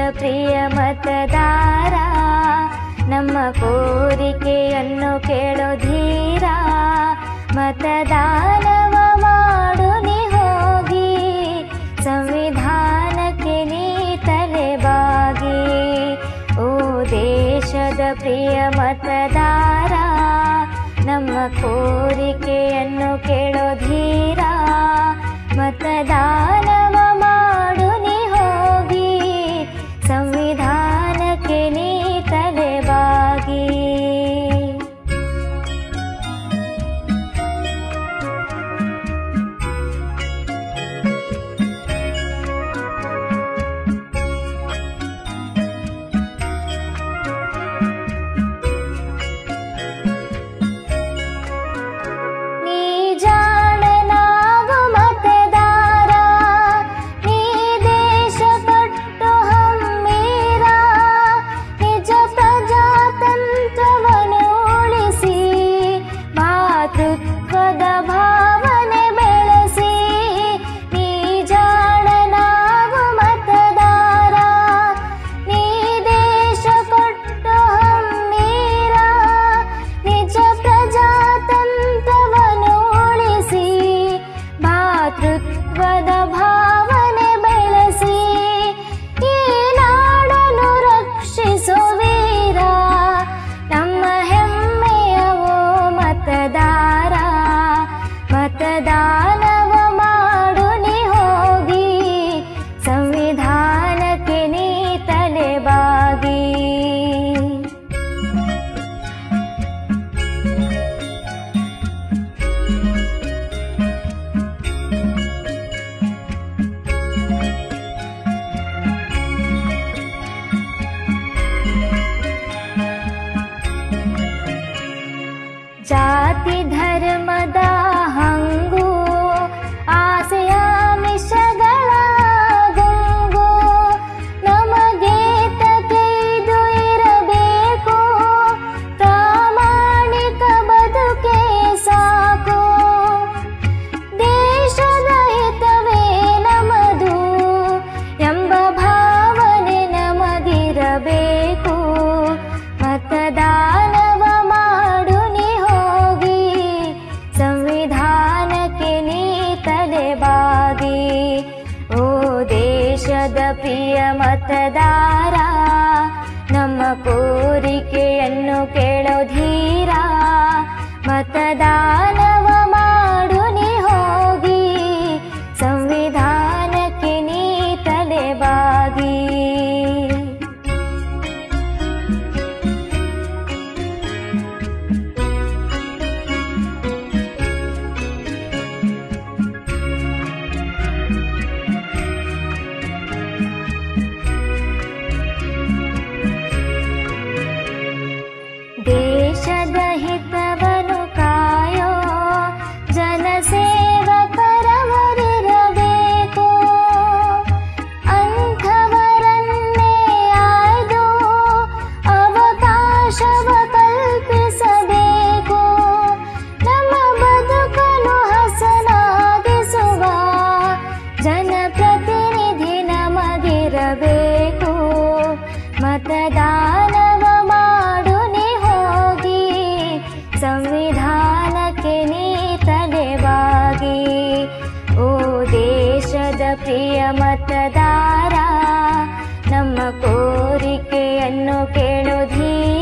ಪ್ರಿಯ ಮತದಾರ ನಮ್ಮ ಕೋರಿಕೆಯನ್ನು ಕೇಳೋ ಧೀರ ಮತದಾನವ ಮಾಡು ನೀ ಹೋಗಿ ಸಂವಿಧಾನಕ್ಕೆ ನೀ ತಲೆಬಾಗಿ ಓ ದೇಶದ ಪ್ರಿಯ ಮತದಾರ ನಮ್ಮ ಕೋರಿಕೆಯನ್ನು ಕೇಳೋ ಧೀರ ಮತದಾನವ ಮಾಡು ನೀ ಹೋಗಿ ಸಂವಿಧಾನಕ್ಕೆ ನೀ ತಲೆಬಾಗಿ ನೀ ಜಾಣನಾಗು ಮತದಾರ ನೀ ದೇಶ ಕಟ್ಟು ಹಮ್ಮೀರ ನಿಜ ಪ್ರಜಾತಂತ್ರವನ್ನು ಉಳಿಸಿ ಮಾತೃತ್ವದ ಭಾವನೆ ಬೆಳೆಸಿ ನೀ ಜಾಣನಾಗು ಮತದಾರ ನೀ ದೇಶ ಕೊಟ್ಟು ಹಮ್ಮೀರ ನಿಜ ಪ್ರಜಾತಂತ್ರವನ್ನು ಉಳಿಸಿ ಭಾತೃತ್ವದ ಭಾವನೆ ಬೆಳೆಸಿ ಈ ನಾಡನ್ನು ರಕ್ಷಿಸೋ ವೀರ ನಮ್ಮ ಹೆಮ್ಮೆಯವೋ ಮತದಾರ ಮತದಾನವ ಮಾಡು ನೀ ಹೋಗಿ ಸಂವಿಧಾನಕ್ಕೆ ನೀ ತಲೆಬಾಗಿ ಜಾತಿ ಧರ್ಮದ ಹಂಗು ಆಸೆಯ ಮಿಷಗಳ ಗುಂಗು ನಮಗೆ ತಗೆದು ಇರಬೇಕು ಪ್ರಾಮಾಣಿಕ ಬದುಕೆ ಸಾಕು ದೇಶದ ಹಿತವೇ ನಮದು ಎಂಬ ಭಾವನೆ ನಮಗಿರಬೇಕು ಮತದಾನವ ಮಾಡು ನೀ ಹೋಗಿ ಸಂವಿಧಾನಕ್ಕೆ ನೀ ತಲೆಬಾಗಿ ಓ ದೇಶದ ಪ್ರಿಯ ಮತದಾರ ನಮ್ಮ ಕೋರಿಕೆಯನ್ನು ಕೇಳೋ ಧೀರ ಮತದಾನವ ಮಾಡು ನೀ ಹೋಗಿ ಸಂವಿಧಾನಕ್ಕೆ ನೀ ತಲೆಬಾಗಿ ದೇಶದ ಹಿತವನ್ನು ಕಾಯೋ ಜನಸೇವಕರವರಿರಬೇಕು ಅಂಥವರನ್ನೇ ಆಯ್ದು ಅವಕಾಶವ ಕಲ್ಪಿಸಬೇಕು ನಮ್ಮ ಬದುಕನ್ನು ಹಸನಾಗಿಸುವ ಜನಪ್ರತಿನಿಧಿ ನಮಗಿರಬೇಕು ಮತದಾನವ ಮಾಡು ನೀ ಹೋಗಿ ಸಂವಿಧಾನಕ್ಕೆ ನೀ ತಲೆಬಾಗಿ ಓ ದೇಶದ ಪ್ರಿಯ ಮತದಾರ ನಮ್ಮ ಕೋರಿಕೆಯನ್ನು ಕೇಳೋ ಧೀರ